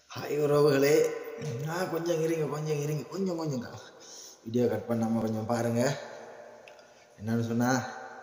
hi உறவுகளே ஆ கொஞ்சம் இருங்க கொஞ்சம் இருங்க கொஞ்சம் கொஞ்சம் வீடியோ கட் பண்ணாமல் கொஞ்சம் பாருங்கள் என்னன்னு சொன்னால்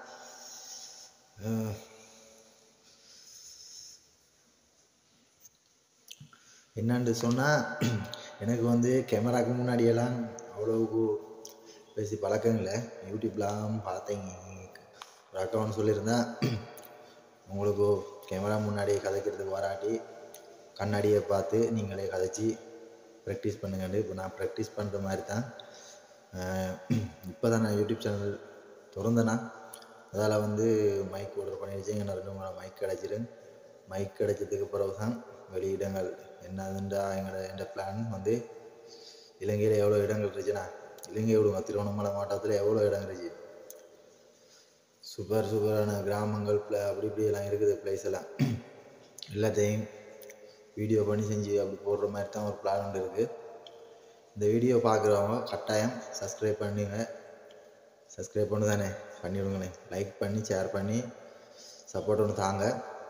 என்னன்னு சொன்னால் எனக்கு வந்து கேமராக்கு முன்னாடியெல்லாம் அவ்வளோவுக்கு பேசி பழக்கம் இல்லை யூடியூப்லாம் பார்த்தேங்க ஒரு அக்கௌண்ட் சொல்லியிருந்தேன் உங்களுக்கு கேமரா முன்னாடி கதைக்கிறதுக்கு வராட்டி கண்ணாடியை பார்த்து நீங்களே கதைச்சி ப்ராக்டிஸ் பண்ணுங்கன்னு இப்போ நான் ப்ராக்டிஸ் பண்ணுற மாதிரி தான் இப்போ தான் நான் யூடியூப் சேனல் திறந்தேனா அதால் வந்து மைக் ஆர்டர் பண்ணிடுச்சு எங்கள் ரெண்டு மூணு மைக் கிடச்சிரு மைக் கிடைச்சதுக்கு பிறகு தான் வெளியிடங்கள் என்னதுன்றா எங்களோட எந்த பிளான் வந்து இலங்கையில் எவ்வளோ இடங்கள் இருந்துச்சுன்னா இலங்கை விடுங்க திருவண்ணாமலை மாவட்டத்தில் எவ்வளோ இடம் இருந்துச்சு சூப்பர் சூப்பரான கிராமங்கள் ப்ள அப்படி இப்படி எல்லாம் இருக்குது பிளேஸ் எல்லாம் எல்லாத்தையும் வீடியோ பண்ணி செஞ்சு அப்படி போடுற மாதிரி தான் ஒரு பிளான் ஒன்று இருக்குது இந்த வீடியோ பார்க்குறவங்க கட்டாயம் சப்ஸ்கிரைப் பண்ணுங்க சப்ஸ்கிரைப் பண்ணு தானே பண்ணிவிடுங்கண்ணே லைக் பண்ணி ஷேர் பண்ணி சப்போர்ட் ஒன்று தாங்க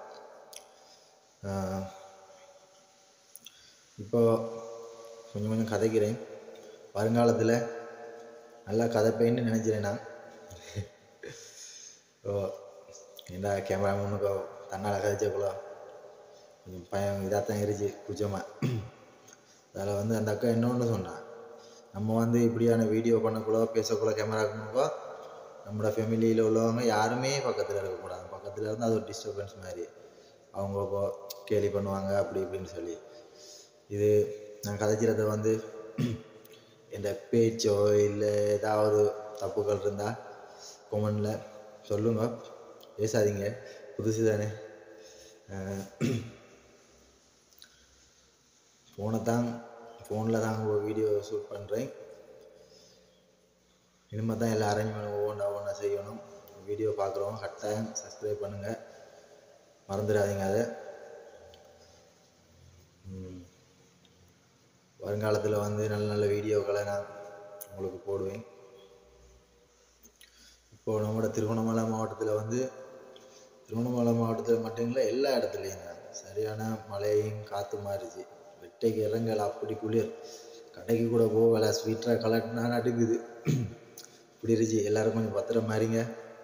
இப்போ கொஞ்சம் கொஞ்சம் கதைக்கிறேன் வருங்காலத்தில் நல்லா கதைப்பேன்னு நினச்சிறேன் நான் ஓ ஏண்டா கேமரா முன்னுக்கோ தன்னால் கதைச்சக்குள்ள கொஞ்சம் பயம் இதாக தான் இருந்துச்சு குச்சமாக அதில் வந்து அந்த அக்கா இன்னொன்று சொன்னான் நம்ம வந்து இப்படியான வீடியோ பண்ணக்குள்ள பேசக்குள்ள கேமராக்கு முன்னுக்கோ நம்மளோட ஃபேமிலியில் உள்ளவங்க யாருமே பக்கத்தில் இருக்கக்கூடாது பக்கத்தில் இருந்தால் அது ஒரு டிஸ்டர்பன்ஸ் மாதிரி அவங்க இப்போ கேலி பண்ணுவாங்க அப்படி இப்படின்னு சொல்லி இது நான் கதைக்கிறத வந்து என் பேச்சோ இல்லை ஏதாவது தப்புகள் இருந்தால் கொமெண்டில் சொல்லுங்க பேசாதீங்க புதுசு தானே ஃபோனை தான் ஃபோனில் தான் ஒரு வீடியோ ஷூட் பண்ணுறேன் இனிமேல் தான் எல்லாம் அரேஞ்ச்மெண்ட் ஒவ்வொன்றா ஒவ்வொன்றா செய்யணும் வீடியோ பார்க்குறவங்க கட்டாயம் சப்ஸ்கிரைப் பண்ணுங்கள் மறந்துடாதீங்க அதை வருங்காலத்தில் வந்து நல்ல நல்ல வீடியோக்களை நான் உங்களுக்கு போடுவேன் இப்போது நம்மளோட திருவண்ணாமலை மாவட்டத்தில் வந்து திருவண்ணாமலை மாவட்டத்தில் மட்டும் இல்லை எல்லா இடத்துலையும் தான் சரியான மழையும் காற்று மாறிச்சு வெட்டைக்கு இறங்கல அப்படி குளிர் கடைக்கு கூட போகலை ஸ்வீட்டராக கலட்டினா நடுக்குது இப்படி இருந்துச்சு எல்லோரும் கொஞ்சம் பத்திரம் மாதிரிங்க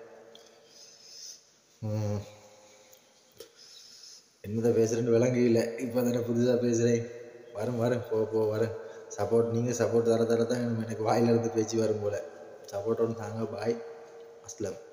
என்னதை பேசுகிறேன்னு விளங்கு இல்லை இப்போ தானே புதுசாக பேசுகிறேன் வரும் வரேன் போ போ வரேன் சப்போர்ட் நீங்கள் சப்போர்ட் தர தர தான் எனக்கு வாயிலிருந்து பேச்சு வரும் போல் சப்போர்ட் ஒன்று தாங்க பாய் அஸ்லம்